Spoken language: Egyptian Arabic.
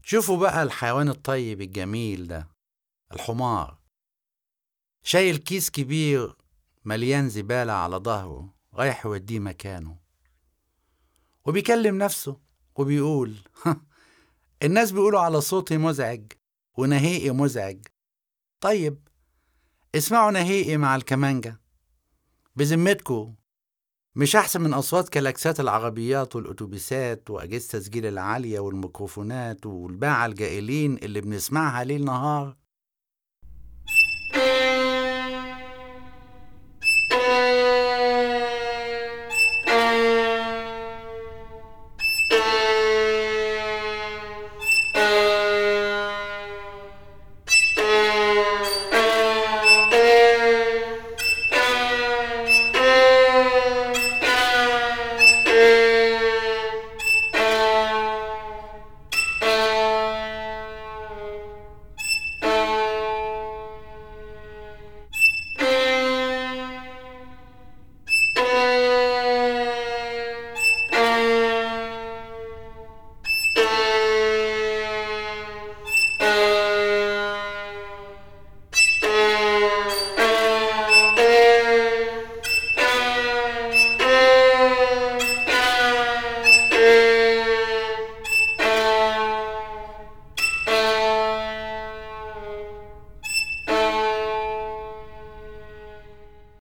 شوفوا بقى الحيوان الطيب الجميل ده الحمار شايل كيس كبير مليان زبالة على ظهره رايح يوديه مكانه وبيكلم نفسه وبيقول الناس بيقولوا على صوتي مزعج ونهيقي مزعج طيب اسمعوا نهيقي مع الكمانجة بذمتكم مش أحسن من أصوات كلاكسات العربيات والأتوبيسات وأجهزة تسجيل العالية والميكروفونات والباعة الجائلين اللي بنسمعها ليل نهار